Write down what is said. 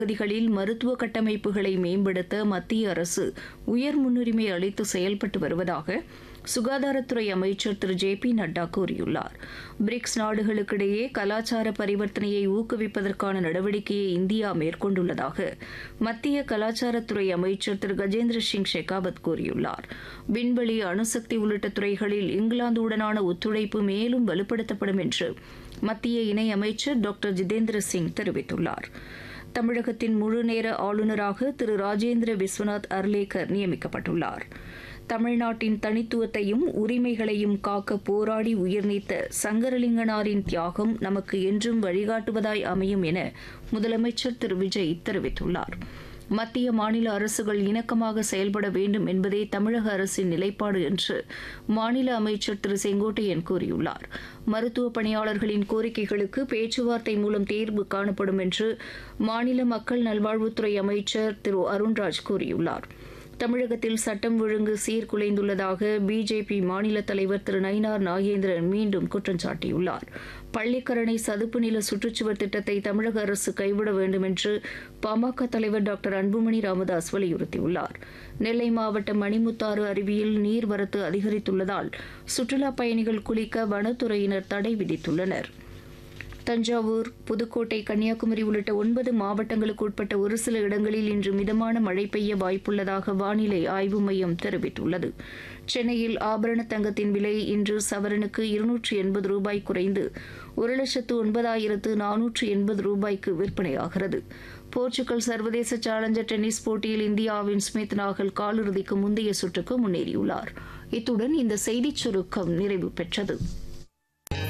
பகுதிகளில் மருத்துவ கட்டமைப்புகளை மேம்படுத்த மத்திய அரசு உயர் முன்னுரிமை அளித்து செயல்பட்டு வருவதாக சுகாதாரத்துறை அமைச்சர் திரு ஜே பி நட்டா கூறியுள்ளார் பிரிக்ஸ் நாடுகளுக்கிடையே கலாச்சார பரிவர்த்தனையை ஊக்குவிப்பதற்கான நடவடிக்கையை இந்தியா மேற்கொண்டுள்ளதாக மத்திய கலாச்சாரத்துறை அமைச்சர் திரு கஜேந்திர சிங் ஷெகாவத் கூறியுள்ளார் விண்வெளி அணுசக்தி உள்ளிட்ட துறைகளில் இங்கிலாந்துடனான ஒத்துழைப்பு மேலும் வலுப்படுத்தப்படும் என்று மத்திய இணையமைச்சர் டாக்டர் ஜிதேந்திர சிங் தெரிவித்துள்ளார் தமிழகத்தின் முழுநேர ஆளுநராக திரு ராஜேந்திர விஸ்வநாத் அர்லேக்கர் நியமிக்கப்பட்டுள்ளார் தமிழ்நாட்டின் தனித்துவத்தையும் உரிமைகளையும் காக்க போராடி உயிர்நீத்த சங்கரலிங்கனாரின் தியாகம் நமக்கு என்றும் வழிகாட்டுவதாய் அமையும் என முதலமைச்சர் திரு விஜய் தெரிவித்துள்ளார் மத்திய மாநில அரசுகள் இணக்கமாக செயல்பட வேண்டும் என்பதே தமிழக அரசின் நிலைப்பாடு என்று மாநில அமைச்சர் திரு செங்கோட்டையன் கூறியுள்ளார் மருத்துவ பணியாளர்களின் கோரிக்கைகளுக்கு பேச்சுவார்த்தை மூலம் தீர்வு காணப்படும் என்று மாநில மக்கள் நல்வாழ்வுத்துறை அமைச்சர் திரு அருண்ராஜ் கூறியுள்ளார் தமிழகத்தில் சட்டம் ஒழுங்கு சீர்குலைந்துள்ளதாக பிஜேபி மாநில தலைவர் திரு நயினார் நாகேந்திரன் மீண்டும் குற்றம் சாட்டியுள்ளார் பள்ளிக்கரணை சதுப்பு நில சுற்றுச்சுவர் திட்டத்தை தமிழக அரசு கைவிட வேண்டும் என்று பாமக தலைவர் டாக்டர் அன்புமணி ராமதாஸ் வலியுறுத்தியுள்ளார் நெல்லை மாவட்டம் மணிமுத்தாறு அருவியில் நீர்வரத்து அதிகரித்துள்ளதால் சுற்றுலாப் பயணிகள் குளிக்க வனத்துறையினர் தடை விதித்துள்ளனா் தஞ்சாவூர் புதுக்கோட்டை கன்னியாகுமரி உள்ளிட்ட ஒன்பது மாவட்டங்களுக்கு உட்பட்ட ஒரு சில இடங்களில் இன்று மிதமான மழை பெய்ய வாய்ப்புள்ளதாக வானிலை ஆய்வு மையம் தெரிவித்துள்ளது சென்னையில் ஆபரண தங்கத்தின் விலை இன்று சவரனுக்கு இருநூற்று எண்பது ரூபாய் குறைந்து ஒரு லட்சத்து ஒன்பதாயிரத்து நானூற்று எண்பது ரூபாய்க்கு விற்பனையாகிறது போர்ச்சுகல் சர்வதேச சேலஞ்சர் டென்னிஸ் போட்டியில் இந்தியாவின் ஸ்மித் நாகல் காலிறுதிக்கு முந்தைய சுற்றுக்கு முன்னேறியுள்ளார் இத்துடன் இந்த செய்திச் சுருக்கம் நிறைவு பெற்றது